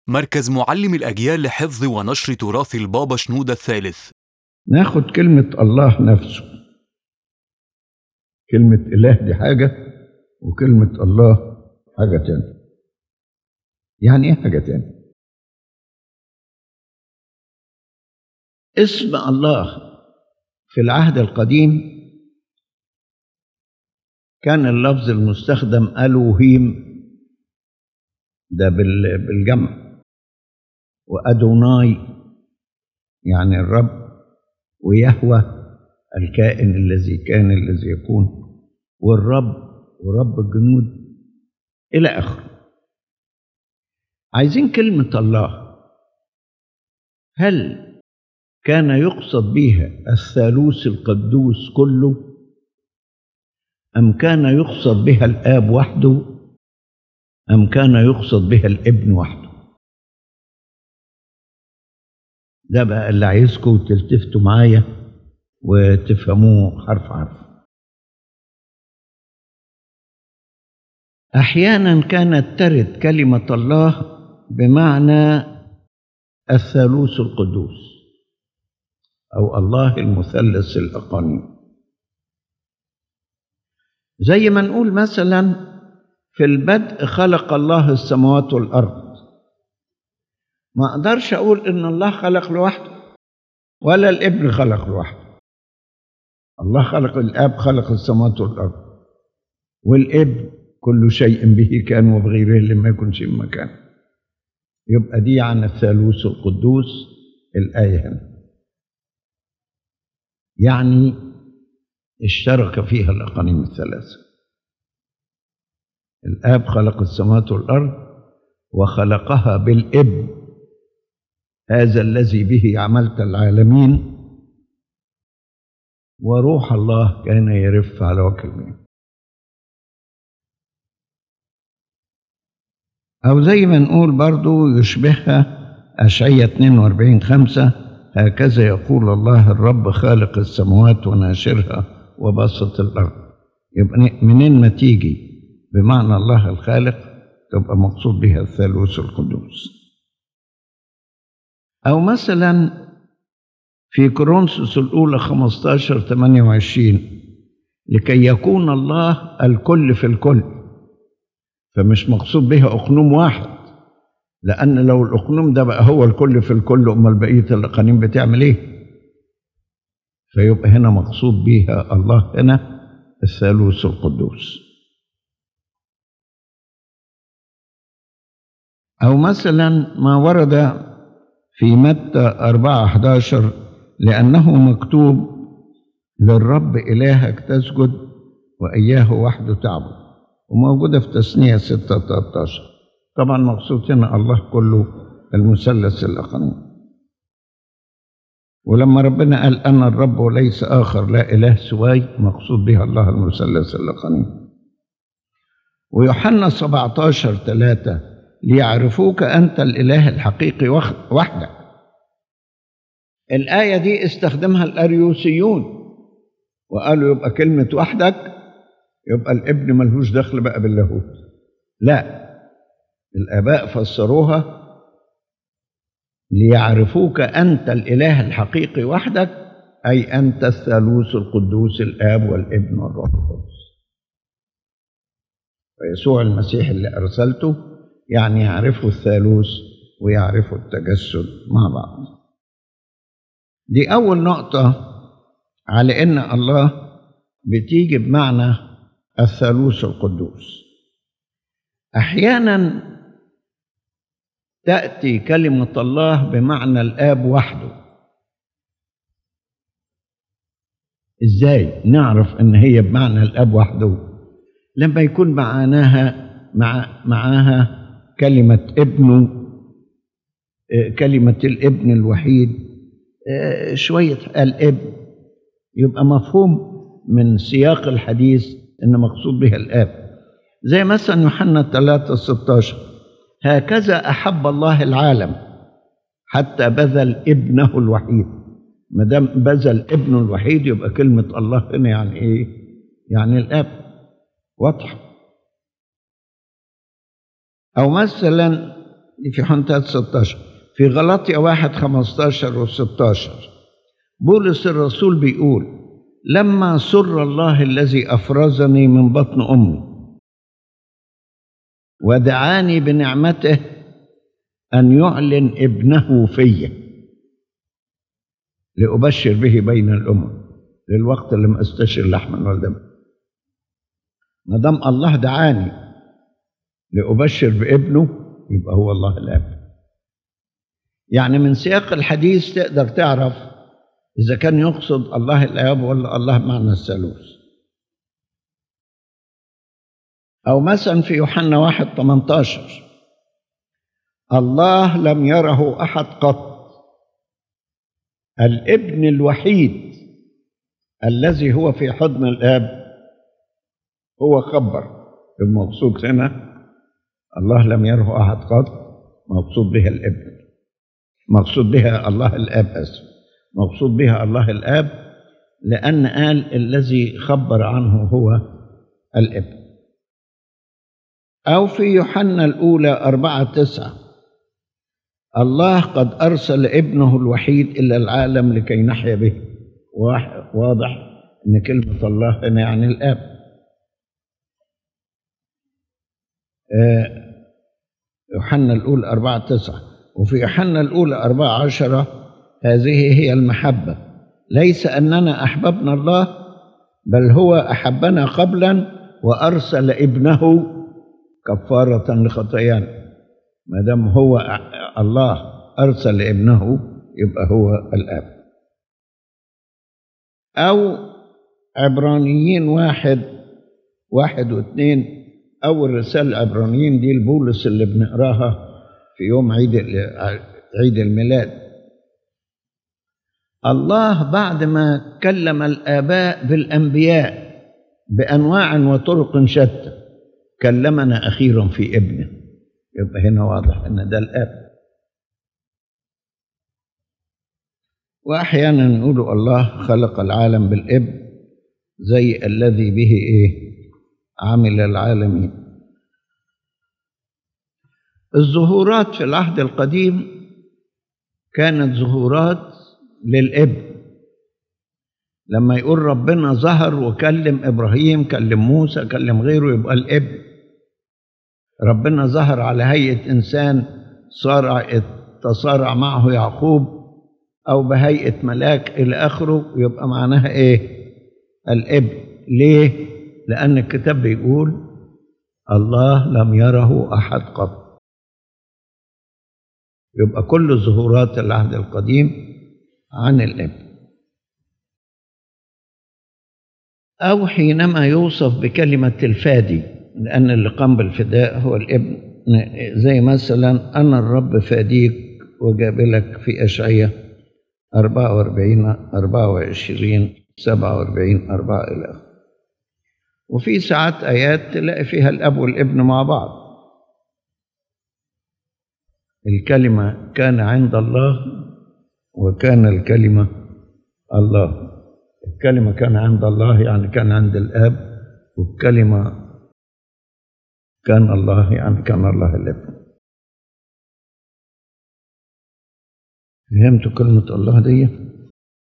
مركز معلم الأجيال لحفظ ونشر تراث البابا شنودة الثالث ناخد كلمة الله نفسه كلمة إله دي حاجة وكلمة الله حاجة تانية يعني إيه حاجة تانية؟ اسم الله في العهد القديم كان اللفظ المستخدم ألوهيم ده بال- بالجمع وأدوناي يعني الرب ويهوى الكائن الذي كان الذي يكون والرب ورب الجنود إلى آخره عايزين كلمة الله هل كان يقصد بها الثالوث القدوس كله أم كان يقصد بها الآب وحده أم كان يقصد بها الابن وحده ده بقى اللي عايزكم تلتفتوا معايا وتفهموه حرف حرف أحيانا كانت ترد كلمة الله بمعنى الثالوث القدوس أو الله المثلث الأقانيم زي ما نقول مثلا في البدء خلق الله السماوات والأرض ما أقدرش أقول إن الله خلق لوحده ولا الابن خلق لوحده الله خلق الآب خلق السماوات والأرض والابن كل شيء به كان وبغيره لم يكن شيء مكان يبقى دي عن الثالوث القدوس الآية هنا يعني اشترك فيها الأقانيم الثلاثة الآب خلق السماوات والأرض وخلقها بالابن هذا الذي به عملت العالمين وروح الله كان يرف على وجه الماء أو زي ما نقول برضو يشبهها أشعية 42 خمسة هكذا يقول الله الرب خالق السماوات وناشرها وباسط الأرض يبقى منين ما تيجي بمعنى الله الخالق تبقى مقصود بها الثالوث القدوس أو مثلا في كورنثوس الأولى 15 28 لكي يكون الله الكل في الكل فمش مقصود بها أقنوم واحد لأن لو الأقنوم ده بقى هو الكل في الكل أمال بقية الأقانيم بتعمل إيه؟ فيبقى هنا مقصود بها الله هنا الثالوث القدوس أو مثلا ما ورد في متى 4 11 لأنه مكتوب للرب إلهك تسجد وإياه وحده تعبد وموجودة في تثنية 6 13 طبعا مقصود هنا الله كله المثلث الأقنيم ولما ربنا قال أنا الرب وليس آخر لا إله سواي مقصود بها الله المثلث الأقنيم ويوحنا 17 3 ليعرفوك أنت الإله الحقيقي وحدك الآية دي استخدمها الأريوسيون وقالوا يبقى كلمة وحدك يبقى الابن ملهوش دخل بقى باللاهوت لا الآباء فسروها ليعرفوك أنت الإله الحقيقي وحدك أي أنت الثالوث القدوس الآب والابن والروح القدس ويسوع المسيح اللي أرسلته يعني يعرفوا الثالوث ويعرفوا التجسد مع بعض دي أول نقطة على إن الله بتيجي بمعنى الثالوث القدوس أحيانا تأتي كلمة الله بمعنى الآب وحده إزاي نعرف إن هي بمعنى الآب وحده لما يكون معناها مع معاها كلمة ابنه كلمة الابن الوحيد شوية الابن يبقى مفهوم من سياق الحديث إن مقصود بها الآب زي مثلا يوحنا 3 16 هكذا أحب الله العالم حتى بذل ابنه الوحيد ما دام بذل ابنه الوحيد يبقى كلمة الله هنا يعني إيه؟ يعني الآب واضحة أو مثلا دي في يوحنا 16 في غلطية واحد 15 و16 بولس الرسول بيقول لما سر الله الذي أفرزني من بطن أمي ودعاني بنعمته أن يعلن ابنه في لأبشر به بين الأمم للوقت اللي ما استشر لحما ولا دما ما دام الله دعاني لأبشر بابنه يبقى هو الله الآب يعني من سياق الحديث تقدر تعرف إذا كان يقصد الله الآب ولا الله معنى الثالوث أو مثلا في يوحنا واحد 18 الله لم يره أحد قط الابن الوحيد الذي هو في حضن الآب هو خبر المقصود هنا الله لم يره أحد قط مقصود بها الابن مقصود بها الله الآب أسف مقصود بها الله الآب لأن قال الذي خبر عنه هو الابن أو في يوحنا الأولى أربعة تسعة الله قد أرسل ابنه الوحيد إلى العالم لكي نحيا به واضح أن كلمة الله هنا يعني الآب يوحنا الأولى أربعة تسعة وفي يوحنا الأولى أربعة عشرة هذه هي المحبة ليس أننا أحببنا الله بل هو أحبنا قبلا وأرسل ابنه كفارة لخطايانا ما دام هو الله أرسل ابنه يبقى هو الآب أو عبرانيين واحد واحد واثنين أول رسالة عبرانيين دي البولس اللي بنقراها في يوم عيد عيد الميلاد الله بعد ما كلم الآباء بالأنبياء بأنواع وطرق شتى كلمنا أخيرا في ابنه يبقى هنا واضح أن ده الآب وأحيانا نقول الله خلق العالم بالابن زي الذي به إيه عمل العالمين الظهورات في العهد القديم كانت ظهورات للابن لما يقول ربنا ظهر وكلم ابراهيم كلم موسى كلم غيره يبقى الابن ربنا ظهر على هيئه انسان صارع تصارع معه يعقوب او بهيئه ملاك الى اخره يبقى معناها ايه الابن ليه لان الكتاب بيقول الله لم يره احد قط يبقى كل ظهورات العهد القديم عن الابن أو حينما يوصف بكلمة الفادي لأن اللي قام بالفداء هو الابن زي مثلا أنا الرب فاديك وجابلك في أشعية 44 24 47 4 إلى آخره وفي ساعات آيات تلاقي فيها الأب والابن مع بعض الكلمة كان عند الله وكان الكلمة الله الكلمة كان عند الله يعني كان عند الآب والكلمة كان الله يعني كان الله الابن فهمتوا كلمة الله دي؟